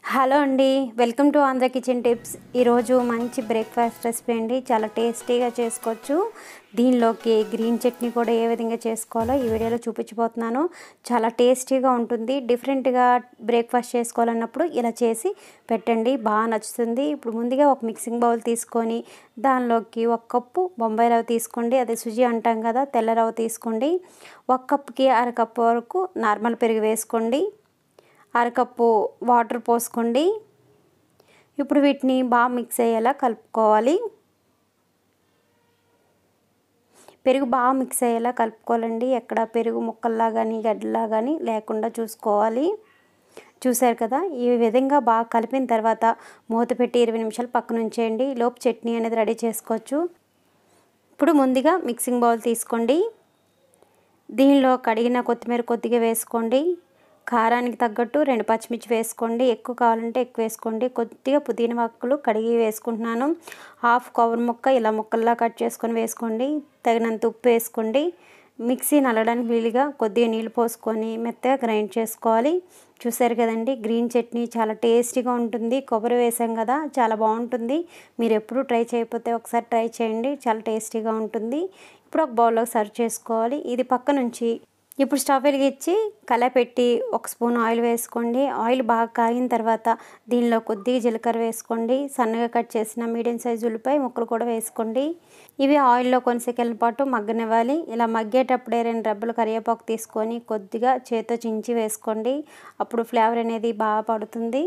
hello అండి welcome to Andhra kitchen tips ఈరోజు మంచి బ్రేక్ఫాస్ట్ రెసిపీ అండి చాలా టేస్టీగా చేసుకోవచ్చు దీనిలోకి గ్రీన్ చట్నీ కూడా ఏ విధంగా చేసుకోవాలో ఈ వీడియోలో చూపించబోతున్నాను చాలా టేస్టీగా ఉంటుంది డిఫరెంట్గా బ్రేక్ఫాస్ట్ చేసుకోవాలన్నప్పుడు ఇలా చేసి పెట్టండి బాగా నచ్చుతుంది ఇప్పుడు ముందుగా ఒక మిక్సింగ్ బౌల్ తీసుకొని దానిలోకి ఒక కప్పు బొంబాయి రవ్వ తీసుకోండి అదే సుజీ అంటాం కదా తెల్ల రవ్వ తీసుకోండి ఒక కప్పుకి అర కప్పు వరకు నార్మల్ పెరుగు వేసుకోండి అరకప్పు వాటర్ పోసుకోండి ఇప్పుడు వీటిని బాగా మిక్స్ అయ్యేలా కలుపుకోవాలి పెరుగు బాగా మిక్స్ అయ్యేలా కలుపుకోవాలండి ఎక్కడ పెరుగు ముక్కల్లా కానీ గడ్డలా కానీ లేకుండా చూసుకోవాలి చూసారు కదా ఈ విధంగా బాగా కలిపిన తర్వాత మూత పెట్టి ఇరవై నిమిషాలు పక్కన ఉంచేయండి లోపు చట్నీ అనేది రెడీ చేసుకోవచ్చు ఇప్పుడు ముందుగా మిక్సింగ్ బౌల్ తీసుకోండి దీనిలో కడిగిన కొత్తిమీర కొద్దిగా వేసుకోండి కారానికి తగ్గట్టు రెండు పచ్చిమిర్చి వేసుకోండి ఎక్కువ కావాలంటే ఎక్కువ వేసుకోండి కొద్దిగా పుదీనా మొక్కలు కడిగి వేసుకుంటున్నాను హాఫ్ కవర్ ముక్క ఇలా ముక్కల్లా కట్ చేసుకొని వేసుకోండి తగినంత ఉప్పు వేసుకోండి మిక్సీ నల్లడానికి వీలుగా కొద్దిగా నీళ్ళు పోసుకొని మెత్తగా గ్రైండ్ చేసుకోవాలి చూసారు కదండి గ్రీన్ చట్నీ చాలా టేస్టీగా ఉంటుంది కొబ్బరి వేసాం కదా చాలా బాగుంటుంది మీరు ఎప్పుడు ట్రై చేయకపోతే ఒకసారి ట్రై చేయండి చాలా టేస్టీగా ఉంటుంది ఇప్పుడు ఒక బౌల్లోకి సర్వ్ చేసుకోవాలి ఇది పక్క నుంచి ఇప్పుడు స్టవ్ వెలిగించి కలపెట్టి ఒక స్పూన్ ఆయిల్ వేసుకోండి ఆయిల్ బాగా కాగిన తర్వాత దీనిలో కొద్దిగా జీలకర్ర వేసుకోండి సన్నగా కట్ చేసిన మీడియం సైజు ఉల్లిపాయ ముక్కలు కూడా వేసుకోండి ఇవి ఆయిల్లో కొన్ని సెకండ్ల పాటు మగ్గనివ్వాలి ఇలా మగ్గేటప్పుడే రెండు రెబ్బలు కరివేపాకు తీసుకొని కొద్దిగా చేతితో చించి వేసుకోండి అప్పుడు ఫ్లేవర్ అనేది బాగా పడుతుంది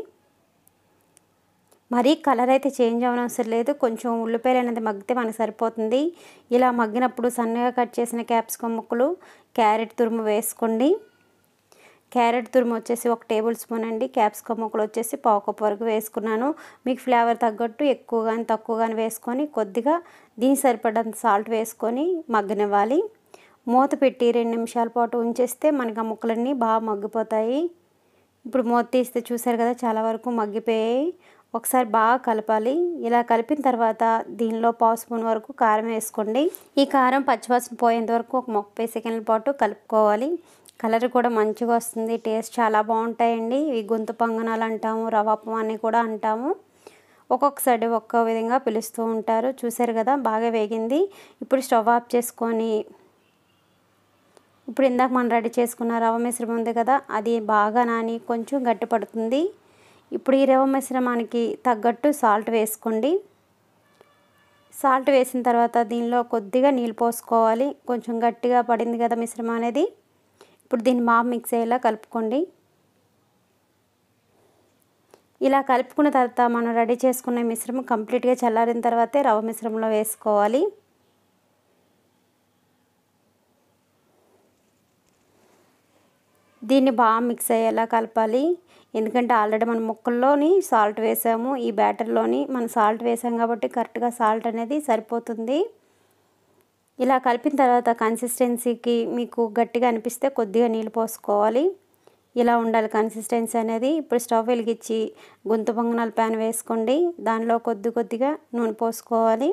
మరీ కలర్ అయితే చేంజ్ అవ్వనవసరం లేదు కొంచెం ఉల్లిపాయలు అనేది మగ్గితే మనకు సరిపోతుంది ఇలా మగ్గినప్పుడు సన్నగా కట్ చేసిన క్యాప్సికమ్ ముక్కలు క్యారెట్ తురుము వేసుకోండి క్యారెట్ తురుము వచ్చేసి ఒక టేబుల్ స్పూన్ అండి క్యాప్సికమ్ ముక్కలు వచ్చేసి పావు కప్పు వరకు వేసుకున్నాను మీకు ఫ్లేవర్ తగ్గట్టు ఎక్కువ కానీ తక్కువ కానీ వేసుకొని కొద్దిగా దీని సరిపడంత సాల్ట్ వేసుకొని మగ్గనివ్వాలి మూత పెట్టి రెండు నిమిషాల పాటు ఉంచేస్తే మనకి ఆ ముక్కలన్నీ బాగా మగ్గిపోతాయి ఇప్పుడు మూత తీస్తే చూసారు కదా చాలా వరకు మగ్గిపోయాయి ఒకసారి బాగా కలపాలి ఇలా కలిపిన తర్వాత దీనిలో పావు స్పూన్ వరకు కారం వేసుకోండి ఈ కారం పచ్చివాసన పోయేంత వరకు ఒక ముప్పై సెకండ్ల పాటు కలుపుకోవాలి కలర్ కూడా మంచిగా వస్తుంది టేస్ట్ చాలా బాగుంటాయండి ఇవి గొంతు పొంగనాలు అంటాము రవాపం అని కూడా అంటాము ఒక్కొక్కసారి ఒక్కో విధంగా పిలుస్తూ ఉంటారు చూసారు కదా బాగా వేగింది ఇప్పుడు స్టవ్ ఆఫ్ చేసుకొని ఇప్పుడు ఇందాక మనం రెడీ చేసుకున్న రవ్వ మిశ్రమం ఉంది కదా అది బాగా నాని కొంచెం గట్టి పడుతుంది ఇప్పుడు ఈ రవ్వ మిశ్రమానికి తగ్గట్టు సాల్ట్ వేసుకోండి సాల్ట్ వేసిన తర్వాత దీనిలో కొద్దిగా నీళ్ళు పోసుకోవాలి కొంచెం గట్టిగా పడింది కదా మిశ్రమం అనేది ఇప్పుడు దీన్ని బాగా మిక్స్ అయ్యేలా కలుపుకోండి ఇలా కలుపుకున్న తర్వాత మనం రెడీ చేసుకున్న మిశ్రమం కంప్లీట్గా చల్లారిన తర్వాతే రవ్వ మిశ్రమంలో వేసుకోవాలి దీన్ని బాగా మిక్స్ అయ్యేలా కలపాలి ఎందుకంటే ఆల్రెడీ మనం ముక్కల్లోని సాల్ట్ వేసాము ఈ బ్యాటర్లోని మనం సాల్ట్ వేసాం కాబట్టి కరెక్ట్గా సాల్ట్ అనేది సరిపోతుంది ఇలా కలిపిన తర్వాత కన్సిస్టెన్సీకి మీకు గట్టిగా అనిపిస్తే కొద్దిగా నీళ్ళు పోసుకోవాలి ఇలా ఉండాలి కన్సిస్టెన్సీ అనేది ఇప్పుడు స్టవ్ వెలిగించి గుంత పొంగనాల ప్యాన్ వేసుకోండి దానిలో కొద్ది కొద్దిగా నూనె పోసుకోవాలి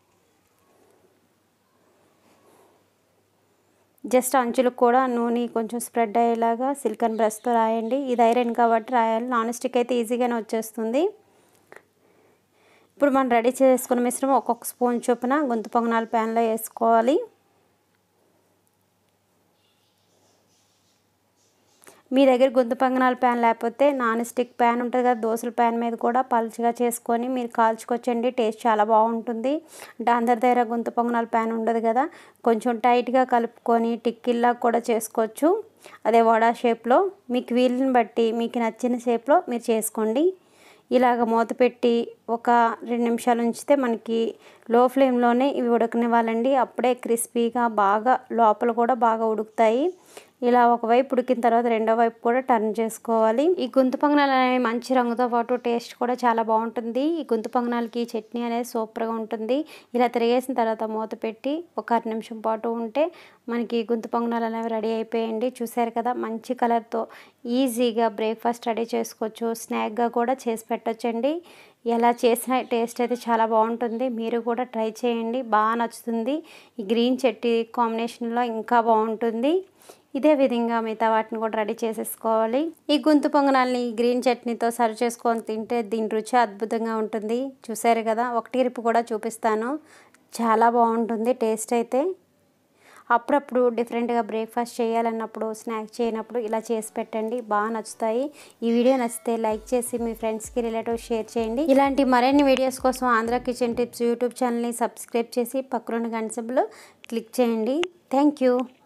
జస్ట్ అంచులకు కూడా నూనె కొంచెం స్ప్రెడ్ అయ్యేలాగా సిలికన్ బ్రష్తో రాయండి ఇది ఐరన్ కాబట్టి రాయాలి నాన్ స్టిక్ అయితే ఈజీగానే వచ్చేస్తుంది ఇప్పుడు మనం రెడీ చేసుకున్న మిశ్రమం ఒక్కొక్క స్పూన్ చొప్పున గొంతు పొంగనాల ప్యాన్లో వేసుకోవాలి మీ దగ్గర గొంతు పొంగనాల ప్యాన్ లేకపోతే నాన్ స్టిక్ ప్యాన్ ఉంటుంది కదా దోశల ప్యాన్ మీద కూడా పలుచగా చేసుకొని మీరు కాల్చుకొచ్చండి టేస్ట్ చాలా బాగుంటుంది అంటే అందరి దగ్గర గొంతు పొంగనాల ప్యాన్ ఉండదు కదా కొంచెం టైట్గా కలుపుకొని టిక్కిల్లా కూడా చేసుకోవచ్చు అదే వడా షేప్లో మీకు వీలుని బట్టి మీకు నచ్చిన షేప్లో మీరు చేసుకోండి ఇలాగ మూత పెట్టి ఒక రెండు నిమిషాలు ఉంచితే మనకి లో ఫ్లేమ్లోనే ఇవి ఉడకనివ్వాలండి అప్పుడే క్రిస్పీగా బాగా లోపల కూడా బాగా ఉడుకుతాయి ఇలా ఒకవైపు ఉడికిన తర్వాత రెండో వైపు కూడా టర్న్ చేసుకోవాలి ఈ గుంతు పొంగనాలు అనేవి మంచి రంగుతో పాటు టేస్ట్ కూడా చాలా బాగుంటుంది ఈ గుంతు పొంగనాలకి చట్నీ అనేది సూపర్గా ఉంటుంది ఇలా తిరిగేసిన తర్వాత మూత పెట్టి ఒక అర నిమిషం పాటు ఉంటే మనకి గుంతు పొంగనాలు అనేవి రెడీ అయిపోయండి చూసారు కదా మంచి కలర్తో ఈజీగా బ్రేక్ఫాస్ట్ రెడీ చేసుకోవచ్చు స్నాక్గా కూడా చేసి పెట్టచ్చండి ఎలా చేసిన టేస్ట్ అయితే చాలా బాగుంటుంది మీరు కూడా ట్రై చేయండి బాగా నచ్చుతుంది ఈ గ్రీన్ చట్నీ కాంబినేషన్లో ఇంకా బాగుంటుంది ఇదే విధంగా మిగతా వాటిని కూడా రెడీ చేసేసుకోవాలి ఈ గుంతు పొంగనాల్ని గ్రీన్ చట్నీతో సర్వ్ చేసుకొని తింటే దీని రుచి అద్భుతంగా ఉంటుంది చూసారు కదా ఒకటి రిపు కూడా చూపిస్తాను చాలా బాగుంటుంది టేస్ట్ అయితే అప్పుడప్పుడు డిఫరెంట్గా బ్రేక్ఫాస్ట్ చేయాలన్నప్పుడు స్నాక్స్ చేయనప్పుడు ఇలా చేసి పెట్టండి బాగా నచ్చుతాయి ఈ వీడియో నచ్చితే లైక్ చేసి మీ ఫ్రెండ్స్కి రిలేటివ్స్ షేర్ చేయండి ఇలాంటి మరిన్ని వీడియోస్ కోసం ఆంధ్ర కిచెన్ టిప్స్ యూట్యూబ్ ఛానల్ని సబ్స్క్రైబ్ చేసి పక్కనున్న గంట సింబల్ క్లిక్ చేయండి థ్యాంక్ యూ